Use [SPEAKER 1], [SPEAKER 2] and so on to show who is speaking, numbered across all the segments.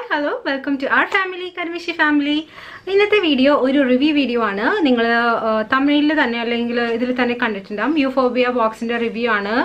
[SPEAKER 1] hello welcome to our family കർമിഷി family ഇന്നത്തെ video ഒരു റിവ്യൂ വീഡിയോ ആണ് നിങ്ങൾ തമിഴിൽ തന്നെ അല്ലെങ്കിൽ ഇതിൽ തന്നെ കണ്ടിട്ടുണ്ടാവും യൂഫോബിയ ബോക്സിന്റെ റിവ്യൂ ആണ്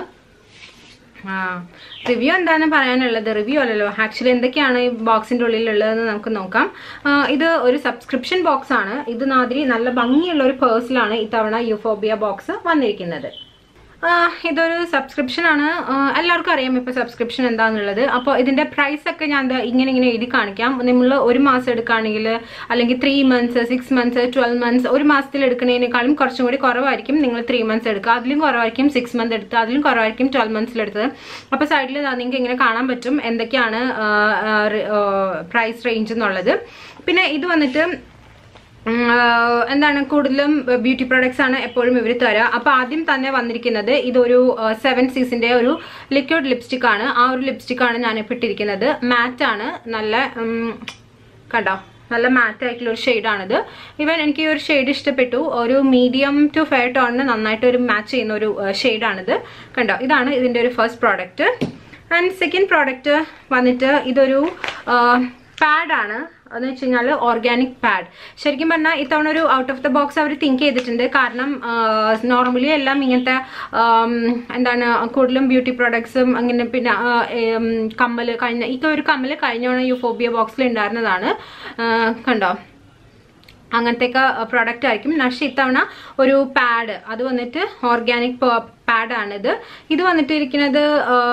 [SPEAKER 1] റിവ്യൂ എന്താണ് പറയാനുള്ളത് റിവ്യൂ അല്ലല്ലോ ആക്ച്വലി എന്തൊക്കെയാണ് ഈ ബോക്സിന്റെ ഉള്ളിലുള്ളതെന്ന് നമുക്ക് നോക്കാം ആ, ഇത് ഒരു സബ്സ്ക്രിപ്ഷൻ ബോക്സ് ആണ് ഇത് മാതിരി നല്ല ഭംഗിയുള്ള ഒരു പേഴ്സിലാണ് ഇത്തവണ യൂഫോബിയ ബോക്സ് വന്നിരിക്കുന്നത് ആ, ഇതൊരു സബ്സ്ക്രിപ്ഷൻ ആണ് ആ, എല്ലാവർക്കും അറിയാം ഇപ്പൊ സബ്സ്ക്രിപ്ഷൻ എന്താന്നുള്ളത് അപ്പോൾ ഇതിന്റെ പ്രൈസ് ഒക്കെ ഞാൻ ദാ ഇങ്ങനെ ഇങ്ങനെ എഴുതി കാണിക്കാം നിങ്ങൾ ഒരു മാസം എടുക്കുകയാണെങ്കിൽ അല്ലെങ്കിൽ three months six months twelve months ഒരു മാസത്തിൽ എടുക്കുന്നതിനേക്കാളും കുറച്ചും കൂടി കുറവായിരിക്കും നിങ്ങൾ ത്രീ മന്ത്സ് എടുക്കുക അതിലും കുറവായിരിക്കും സിക്സ് മന്ത് എടുത്ത് അതിലും കുറവായിരിക്കും ട്വൽവ് മന്ത്സിൽ എടുത്തത് അപ്പോൾ സൈഡിൽ നിങ്ങൾക്ക് ഇങ്ങനെ കാണാൻ പറ്റും എന്തൊക്കെയാണ് പ്രൈസ് റേഞ്ച് എന്നുള്ളത് പിന്നെ ഇത് വന്നിട്ട് ഉം, ആഹ് എന്താണ് കൂടുതലും ബ്യൂട്ടി പ്രോഡക്ട്സ് ആണ് എപ്പോഴും ഇവർ തരാം അപ്പൊ ആദ്യം തന്നെ വന്നിരിക്കുന്നത് ഇതൊരു സെവൻ സീസിന്റെ ഒരു ലിക്വിഡ് ലിപ്സ്റ്റിക് ആണ് ആ ഒരു ലിപ്സ്റ്റിക് ആണ് ഞാൻ ഇപ്പോൾ ഇട്ടിരിക്കുന്നത് മാറ്റ് ആണ് നല്ല ഉം, കണ്ടോ നല്ല മാറ്റ് ആയിട്ടുള്ള ഒരു ഷെയ്ഡാണിത് ഇവൻ എനിക്ക് ഈ ഒരു ഷെയ്ഡ് ഇഷ്ടപ്പെട്ടു ഒരു മീഡിയം ടു ഫെയർ ടോണിന് നന്നായിട്ട് ഒരു മാച്ച് ചെയ്യുന്ന ഒരു ഷെയ്ഡാണിത് കണ്ടോ ഇതാണ് ഇതിന്റെ ഒരു first product and second product വന്നിട്ട് ഇതൊരു പാഡാണ് എന്ന് വെച്ച് കഴിഞ്ഞാൽ ഓർഗാനിക് പാഡ് ശരിക്കും പറഞ്ഞാൽ ഇത്തവണ ഒരു ഔട്ട് ഓഫ് ദ ബോക്സ് അവർ തിങ്ക് ചെയ്തിട്ടുണ്ട് കാരണം നോർമലി എല്ലാം ഇങ്ങനത്തെ ആം, എന്താണ് കൂടുതലും ബ്യൂട്ടി പ്രോഡക്ട്സും അങ്ങനെ പിന്നെ ആ, ഏം, കമ്മല് കഴിഞ്ഞ ഈ ഒരു കമ്മല് കഴിഞ്ഞ യൂഫോബിയ ബോക്സിൽ ഉണ്ടായിരുന്നതാണ് ആ, കണ്ടോ അങ്ങനത്തെയൊക്കെ പ്രോഡക്റ്റ് ആയിരിക്കും പക്ഷേ ഇത്തവണ ഒരു പാഡ് അത് വന്നിട്ട് ഓർഗാനിക് പാഡാണിത് ഇത് വന്നിട്ട് ഇരിക്കുന്നത്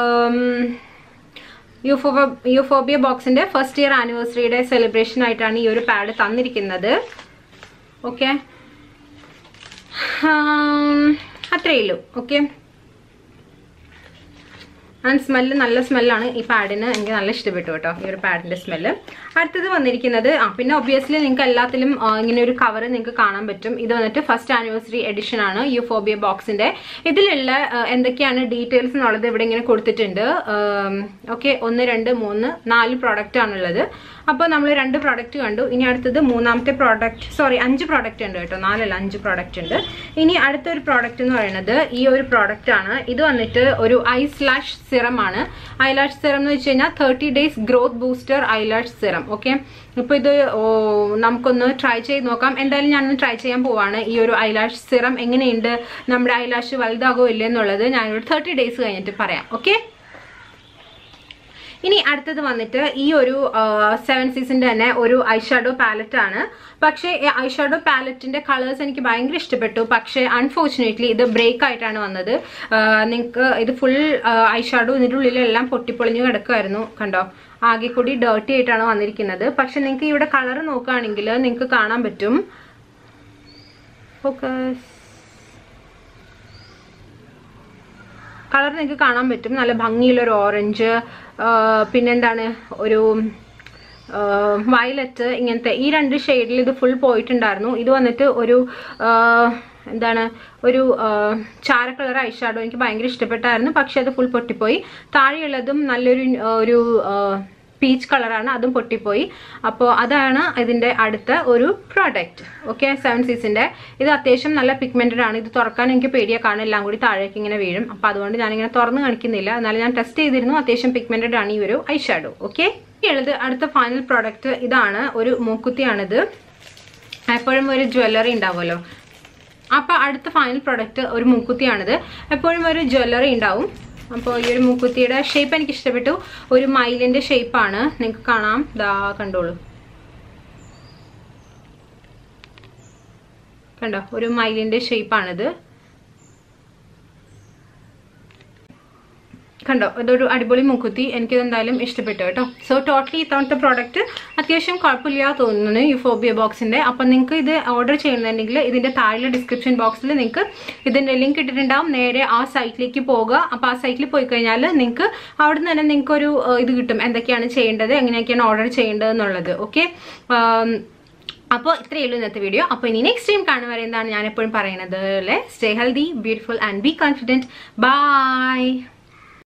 [SPEAKER 1] യൂഫോബ യൂഫോബിയ ബോക്സിന്റെ ഫസ്റ്റ് ഇയർ ആനിവേഴ്സറിയുടെ സെലിബ്രേഷൻ ആയിട്ടാണ് ഈ ഒരു പാഡ് തന്നിരിക്കുന്നത് ഓക്കെ അത്രയേ ഉള്ളൂ ഓക്കെ ആൻഡ് സ്മെല്ല് നല്ല സ്മെല്ലാണ് ഈ പാഡിന് എനിക്ക് നല്ല ഇഷ്ടപ്പെട്ടു കേട്ടോ ഈ ഒരു പാഡിന്റെ സ്മെല്ല് അടുത്തത് വന്നിരിക്കുന്നത് ആ പിന്നെ ഒബ്വിയസ്ലി നിങ്ങൾക്ക് എല്ലാത്തിലും ആ, ഇങ്ങനെ ഒരു കവർ നിങ്ങൾക്ക് കാണാൻ പറ്റും ഇത് വന്നിട്ട് ഫസ്റ്റ് ആനിവേഴ്സറി എഡിഷൻ ആണ് യൂഫോബിയ ബോക്സിന്റെ ഇതിലുള്ള ആ, എന്തൊക്കെയാണ് ഡീറ്റെയിൽസ് എന്നുള്ളത് ഇവിടെ ഇങ്ങനെ കൊടുത്തിട്ടുണ്ട് ഓക്കെ ഒന്ന് രണ്ട് മൂന്ന് നാല് പ്രോഡക്റ്റ് ആണുള്ളത് അപ്പോൾ നമ്മൾ രണ്ട് പ്രോഡക്റ്റ് കണ്ടു ഇനി അടുത്തത് മൂന്നാമത്തെ പ്രോഡക്റ്റ് സോറി അഞ്ച് പ്രോഡക്റ്റ് ഉണ്ട് കേട്ടോ നാലല്ല അഞ്ച് പ്രോഡക്റ്റ് ഉണ്ട് ഇനി അടുത്തൊരു പ്രോഡക്റ്റ് എന്ന് പറയുന്നത് ഈ ഒരു പ്രോഡക്റ്റ് ആണ് ഇത് വന്നിട്ട് ഒരു ഐസ് ലാഷ് സിറം ആണ് ഐലാഷ് സിറം എന്ന് വെച്ച് കഴിഞ്ഞാൽ thirty days growth booster eyelash serum okay ഇപ്പൊ ഇത് ഓ, നമുക്കൊന്ന് ട്രൈ ചെയ്ത് നോക്കാം എന്തായാലും ഞാനൊന്ന് ട്രൈ ചെയ്യാൻ പോവാണ് ഈ ഒരു ഐലാഷ് സിറം എങ്ങനെയുണ്ട് നമ്മുടെ ഐലാഷ് വലുതാകോ ഇല്ലേ എന്നുള്ളത് ഞാനൊരു തേർട്ടി ഡേയ്സ് കഴിഞ്ഞിട്ട് പറയാം ഓക്കെ ഇനി അടുത്തത് വന്നിട്ട് ഈ ഒരു സെവൻ സീസിന്റെ തന്നെ ഒരു ഐഷാഡോ പാലറ്റ് ആണ് പക്ഷേ ഈ ഐഷാഡോ പാലറ്റിന്റെ കളേഴ്സ് എനിക്ക് ഭയങ്കര ഇഷ്ടപ്പെട്ടു പക്ഷേ അൺഫോർച്ചുനേറ്റ്ലി ഇത് ബ്രേക്ക് ആയിട്ടാണ് വന്നത് നിങ്ങൾക്ക് ഇത് ഫുൾ ഐഷാഡോ ഇതിൻ്റെ ഉള്ളിലെല്ലാം പൊട്ടിപ്പൊളിഞ്ഞു കിടക്കുമായിരുന്നു കണ്ടോ ആകെ കൂടി ഡേർട്ടി ആയിട്ടാണ് വന്നിരിക്കുന്നത് പക്ഷെ നിങ്ങൾക്ക് ഇവിടെ കളർ നോക്കുകയാണെങ്കിൽ നിങ്ങൾക്ക് കാണാൻ പറ്റും ഫോക്കസ് കളർ നിങ്ങൾക്ക് കാണാൻ പറ്റും നല്ല ഭംഗിയുള്ള ഒരു ഓറഞ്ച് പിന്നെന്താണ് ഒരു വയലറ്റ് ഇങ്ങനത്തെ ഈ രണ്ട് ഷെയ്ഡിൽ ഇത് ഫുൾ പോയിട്ടുണ്ടായിരുന്നു ഇത് വന്നിട്ട് ഒരു ആ, എന്താണ് ഒരു ആ, ചാര കളർ ഐഷാഡോ എനിക്ക് ഭയങ്കര ഇഷ്ടപ്പെട്ടായിരുന്നു പക്ഷെ അത് ഫുൾ പൊട്ടിപ്പോയി താഴെയുള്ളതും നല്ലൊരു ആ, ഒരു പീച്ച് കളറാണ് അതും പൊട്ടിപ്പോയി അപ്പോൾ അതാണ് ഇതിൻ്റെ അടുത്ത ഒരു പ്രോഡക്റ്റ് ഓക്കെ സെവൻ സീസിൻ്റെ ഇത് അത്യാവശ്യം നല്ല പിഗ്മെൻറ്റഡ് ആണ് ഇത് തുറക്കാൻ എനിക്ക് പേടിയാ കാരണം എല്ലാം കൂടി താഴേക്ക് ഇങ്ങനെ വീഴും അപ്പോൾ അതുകൊണ്ട് ഞാനിങ്ങനെ തുറന്ന് കാണിക്കുന്നില്ല എന്നാലും ഞാൻ ടെസ്റ്റ് ചെയ്തിരുന്നു അത്യാവശ്യം പിഗ്മെൻറ്റഡ് ആണ് ഈ ഒരു ഐ ഷാഡോ ഓക്കെ ഉള്ളത് അടുത്ത ഫൈനൽ പ്രോഡക്റ്റ് ഇതാണ് ഒരു മൂക്കുത്തിയാണിത് എപ്പോഴും ഒരു ജ്വല്ലറി ഉണ്ടാവുമല്ലോ അപ്പൊ അടുത്ത ഫൈനൽ പ്രൊഡക്റ്റ് ഒരു മൂക്കുത്തിയാണിത് എപ്പോഴും ഒരു ജ്വല്ലറി ഉണ്ടാവും അപ്പോൾ ഈ ഒരു മൂക്കുത്തിയുടെ ഷേപ്പ് എനിക്ക് ഇഷ്ടപ്പെട്ടു ഒരു മയിലിന്റെ ഷേപ്പാണ് നിങ്ങൾക്ക് കാണാം ദാ കണ്ടോളൂ കണ്ടോ ഒരു മയിലിന്റെ ഷേപ്പാണിത് കണ്ടോ ഇതൊരു അടിപൊളി മുക്കുത്തി എനിക്കിത് എന്തായാലും ഇഷ്ടപ്പെട്ടു കേട്ടോ സോ ടോട്ടലി ഇത്തവണത്തെ പ്രോഡക്റ്റ് അത്യാവശ്യം കുഴപ്പമില്ല തോന്നുന്നു യൂഫോബിയ ബോക്സിന്റെ അപ്പം നിങ്ങൾക്ക് ഇത് ഓർഡർ ചെയ്യുന്നുണ്ടെങ്കിൽ ഇതിന്റെ താഴെ ഡിസ്ക്രിപ്ഷൻ ബോക്സിൽ നിങ്ങൾക്ക് ഇതിന്റെ ലിങ്ക് ഇട്ടിട്ടുണ്ടാവും നേരെ ആ സൈറ്റിലേക്ക് പോകുക അപ്പോൾ ആ സൈറ്റിൽ പോയി കഴിഞ്ഞാൽ നിങ്ങൾക്ക് അവിടെ നിന്ന് തന്നെ നിങ്ങൾക്ക് ഒരു ഏഹ്, ഇത് കിട്ടും എന്തൊക്കെയാണ് ചെയ്യേണ്ടത് എങ്ങനെയൊക്കെയാണ് ഓർഡർ ചെയ്യേണ്ടത് എന്നുള്ളത് ഓക്കെ അപ്പോൾ ഇത്രയേ ഉള്ളൂ ഇന്നത്തെ വീഡിയോ അപ്പോൾ ഇനി നെക്സ്റ്റ് ടൈം കാണുന്ന വരെ എന്താണ് ഞാൻ എപ്പോഴും പറയുന്നത് അല്ലേ stay healthy beautiful and be confident by